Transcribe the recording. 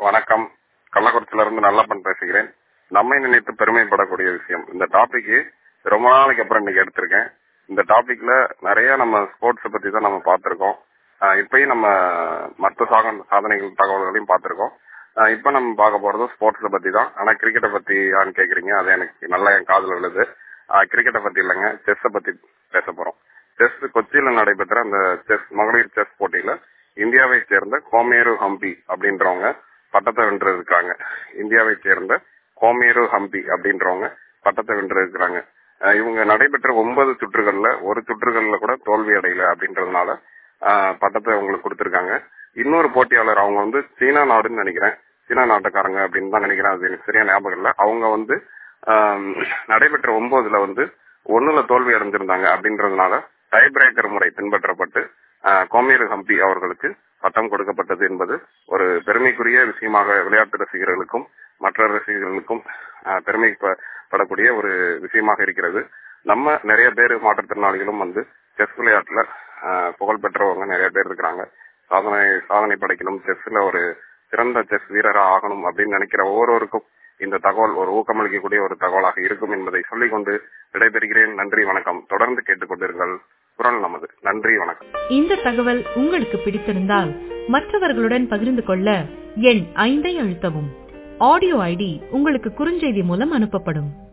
வணக்கம் கள்ளக்குறிச்சியில இருந்து நல்லப்பன் பேசுகிறேன் நம்மை நினைத்து பெருமைப்படக்கூடிய விஷயம் இந்த டாபிக் ரொம்ப நாளைக்கு அப்புறம் இன்னைக்கு எடுத்திருக்கேன் இந்த டாபிக்ல நிறைய நம்ம ஸ்போர்ட்ஸ் பத்தி தான் நம்ம பார்த்திருக்கோம் ஆஹ் இப்பயும் நம்ம மற்ற சாக சாதனைகள் தகவல்களையும் பார்த்திருக்கோம் ஆஹ் இப்ப நம்ம பார்க்க போறது ஸ்போர்ட்ஸ பத்தி தான் ஆனா கிரிக்கெட்டை பத்தி யான்னு கேக்குறீங்க அது எனக்கு நல்லா என் காதுல விழுது கிரிக்கெட்டை பத்தி இல்லைங்க செஸ்ஸ பத்தி பேச போறோம் செஸ் கொச்சியில நடைபெற்ற அந்த செஸ் மகளிர் செஸ் போட்டியில இந்தியாவை சேர்ந்த கோமேரு ஹம்பி அப்படின்றவங்க பட்டத்தை வென்று இருக்காங்க இந்தியாவை சேர்ந்த கோமேரு ஹம்பி அப்படின்றவங்க பட்டத்தை வென்று இருக்கிறாங்க அஹ் இவங்க நடைபெற்ற ஒன்பது சுற்றுகள்ல ஒரு சுற்றுகள்ல கூட தோல்வி அடையல அப்படின்றதுனால அஹ் பட்டத்தை அவங்களுக்கு கொடுத்திருக்காங்க இன்னொரு போட்டியாளர் அவங்க வந்து சீனா நாடுன்னு நினைக்கிறேன் சீனா நாட்டுக்காரங்க அப்படின்னு தான் நினைக்கிறேன் அது எனக்கு சரியா ஞாபகம் இல்ல அவங்க வந்து ஆஹ் நடைபெற்ற ஒன்பதுல வந்து ஒண்ணுல தோல்வி அடைஞ்சிருந்தாங்க அப்படின்றதுனால டை பிரேக்கர் முறை பின்பற்றப்பட்டு ஆஹ் கோமேரு ஹம்பி அவர்களுக்கு பட்டம் கொடுக்கப்பட்டது என்பது ஒரு பெருமைக்குரிய விஷயமாக விளையாட்டு ரசிகர்களுக்கும் மற்ற ரசிகர்களுக்கும் ஆஹ் பெருமைப்படக்கூடிய ஒரு விஷயமாக இருக்கிறது நம்ம நிறைய பேர் மாற்றுத்திறனாளிகளும் வந்து செஸ் விளையாட்டுல ஆஹ் புகழ் பெற்றவங்க நிறைய பேர் இருக்கிறாங்க சாதனை சாதனை படைக்கணும் செஸ்ல ஒரு சிறந்த செஸ் வீரரா ஆகணும் அப்படின்னு நினைக்கிற ஒவ்வொருவருக்கும் இந்த தகவல் ஒரு ஊக்கமளிக்கக்கூடிய ஒரு தகவலாக இருக்கும் என்பதை சொல்லிக் கொண்டு விடைபெறுகிறேன் நன்றி வணக்கம் தொடர்ந்து கேட்டுக்கொண்டிருங்கள் குரல் நமது நன்றி வணக்கம் இந்த தகவல் உங்களுக்கு பிடித்திருந்தால் மற்றவர்களுடன் பகிர்ந்து கொள்ள எண் ஐந்தை அழுத்தவும் ஆடியோ ஐடி உங்களுக்கு குறுஞ்செய்தி மூலம் அனுப்பப்படும்